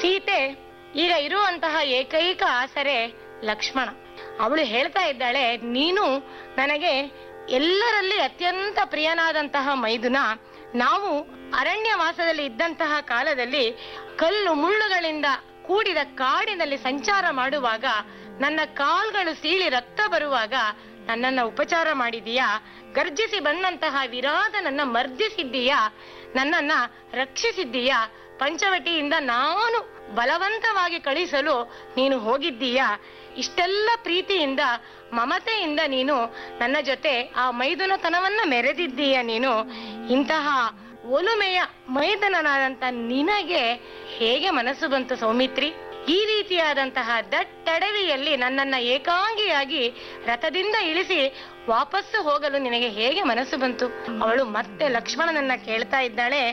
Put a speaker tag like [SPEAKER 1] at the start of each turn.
[SPEAKER 1] ಸೀತೆ ಈಗ ಇರುವಂತಹ ಏಕೈಕ ಆಸರೆ ಲಕ್ಷ್ಮಣ ಅವಳು ಹೇಳ್ತಾ ಇದ್ದಾಳೆ ನೀನು ನನಗೆ ಎಲ್ಲರಲ್ಲಿ ಅತ್ಯಂತ ಪ್ರಿಯನಾದಂತಹ ಮೈದುನ ನಾವು ಅರಣ್ಯವಾಸದಲ್ಲಿ ಇದ್ದಂತಹ ಕಾಲದಲ್ಲಿ ಕಲ್ಲು ಮುಳ್ಳುಗಳಿಂದ ಕೂಡಿದ ಕಾಡಿನಲ್ಲಿ ಸಂಚಾರ ಮಾಡುವಾಗ ನನ್ನ ಕಾಲ್ಗಳು ಸೀಳಿ ರಕ್ತ ಬರುವಾಗ ನನ್ನನ್ನ ಉಪಚಾರ ಮಾಡಿದೀಯಾ ಗರ್ಜಿಸಿ ಬಂದಂತಹ ವಿರಾಟನನ್ನ ಮರ್ದಿಸಿದ್ದೀಯಾ ನನ್ನನ್ನ ರಕ್ಷಿಸಿದ್ದೀಯಾ ಪಂಚವಟಿಯಿಂದ ನಾನು ಬಲವಂತವಾಗಿ ಕಳಿಸಲು ನೀನು ಹೋಗಿದ್ದೀಯಾ ಇಷ್ಟೆಲ್ಲ ಪ್ರೀತಿಯಿಂದ ಮಮತೆಯಿಂದ ನೀನು ನನ್ನ ಜೊತೆ ಆ ಮೈದುನತನವನ್ನ ಮೆರೆದಿದ್ದೀಯ ನೀನು ಇಂತಹ ಒಲುಮೆಯ ಮೈದನನಾದಂತ ನಿನಗೆ ಹೇಗೆ ಮನಸ್ಸು ಬಂತು ಸೌಮಿತ್ರಿ ಈ ರೀತಿಯಾದಂತಹ ದಟ್ಟಡವಿಯಲ್ಲಿ ನನ್ನನ್ನ ಏಕಾಂಗಿಯಾಗಿ ರಥದಿಂದ ಇಳಿಸಿ ವಾಪಸ್ಸು ಹೋಗಲು ನಿನಗೆ ಹೇಗೆ ಮನಸ್ಸು ಬಂತು ಅವಳು ಮತ್ತೆ ಲಕ್ಷ್ಮಣನನ್ನ ಕೇಳ್ತಾ ಇದ್ದಾಳೆ